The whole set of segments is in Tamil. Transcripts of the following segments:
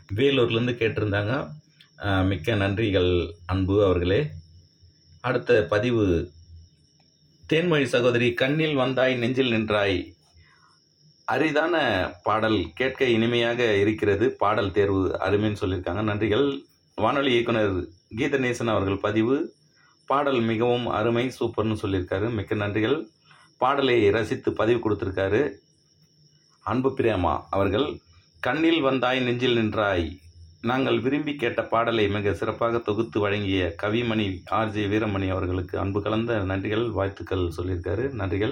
வேலூர்லேருந்து கேட்டிருந்தாங்க அஹ், மிக்க நன்றிகள் அன்பு அவர்களே அடுத்த பதிவு தேன்மொழி சகோதரி கண்ணில் வந்தாய் நெஞ்சில் நின்றாய் அரிதான பாடல் கேட்க இனிமையாக இருக்கிறது பாடல் தேர்வு அருமைன்னு சொல்லியிருக்காங்க நன்றிகள் வானொலி இயக்குனர் கீதநேசன் அவர்கள் பதிவு பாடல் மிகவும் அருமை சூப்பர்னு சொல்லியிருக்காரு மிக்க நன்றிகள் பாடலை ரசித்து பதிவு கொடுத்துருக்காரு அன்பு பிரியமா அவர்கள் கண்ணில் வந்தாய் நெஞ்சில் நின்றாய் நாங்கள் விரும்பி கேட்ட பாடலை மிக சிறப்பாக தொகுத்து வழங்கிய கவிமணி ஆர்ஜே வீரமணி அவர்களுக்கு அன்பு கலந்த நன்றிகள் வாழ்த்துக்கள் சொல்லியிருக்காரு நன்றிகள்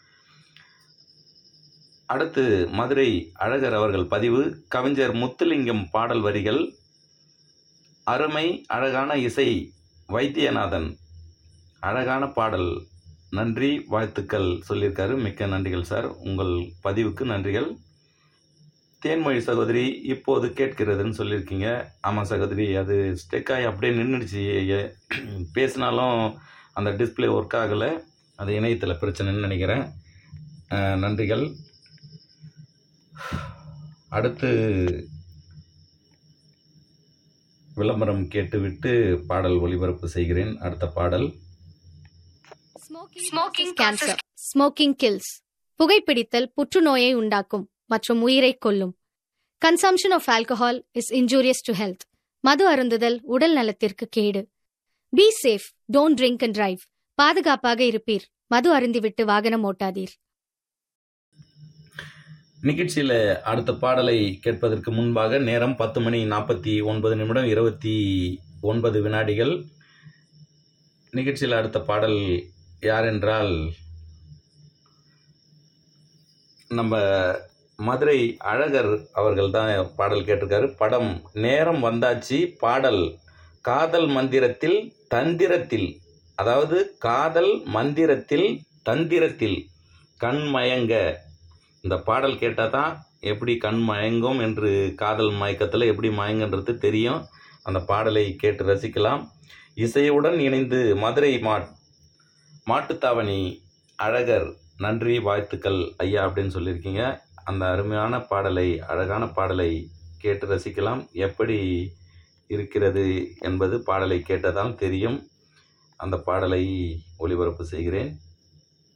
அடுத்து மதுரை அழகர் அவர்கள் பதிவு கவிஞர் முத்துலிங்கம் பாடல் வரிகள் அருமை அழகான இசை வைத்தியநாதன் அழகான பாடல் நன்றி வாழ்த்துக்கள் சொல்லியிருக்காரு மிக்க நன்றிகள் சார் உங்கள் பதிவுக்கு நன்றிகள் தேன்மொழி சகோதரி இப்போது கேட்கிறதுன்னு சொல்லியிருக்கீங்க ஆமாம் சகோதரி அது ஸ்டெக் ஆகி அப்படியே நின்றுடுச்சு பேசினாலும் அந்த டிஸ்ப்ளே ஒர்க் ஆகலை அது இணையத்தில் பிரச்சனைன்னு நினைக்கிறேன் அஹ், நன்றிகள் அடுத்து விளம்பரம் கேட்டுவிட்டு பாடல் ஒளிபரப்பு செய்கிறேன் அடுத்த பாடல் ஸ்மோக்கிங் கேன்சர் ஸ்மோக்கிங் கில்ஸ் புகைப்பிடித்தல் புற்றுநோயை உண்டாக்கும் மற்றும் உயிரை கொல்லும் consumption of alcohol is injurious to health மது அருந்துதல் உடல் நலத்திற்கு கேடு be safe don't drink and drive பாதுகாப்பாக இருப்பீர் மது அருந்திவிட்டு வாகனம் ஓட்டாதீர் நிகழ்ச்சியில் அடுத்த பாடலை கேட்பதற்கு முன்பாக நேரம் பத்து மணி நாற்பத்தி ஒன்பது நிமிடம் இருபத்தி ஒன்பது வினாடிகள் நிகழ்ச்சியில் அடுத்த பாடல் யார் என்றால் நம்ம மதுரை அழகர் அவர்கள் தான் பாடல் கேட்டிருக்காரு படம் நேரம் வந்தாச்சு பாடல் காதல் மந்திரத்தில் தந்திரத்தில் அதாவது காதல் மந்திரத்தில் தந்திரத்தில் கண்மயங்க இந்த பாடல் கேட்டால் தான் எப்படி கண் மயங்கும் என்று காதல் மயக்கத்தில் எப்படி மயங்கன்றது தெரியும் அந்த பாடலை கேட்டு ரசிக்கலாம் இசையுடன் இணைந்து மதுரை மாட் மாட்டுத்தாவணி அழகர் நன்றி வாழ்த்துக்கள் ஐயா அப்படின்னு சொல்லியிருக்கீங்க அந்த அருமையான பாடலை அழகான பாடலை கேட்டு ரசிக்கலாம் எப்படி இருக்கிறது என்பது பாடலை கேட்டதால் தெரியும் அந்த பாடலை ஒளிபரப்பு செய்கிறேன்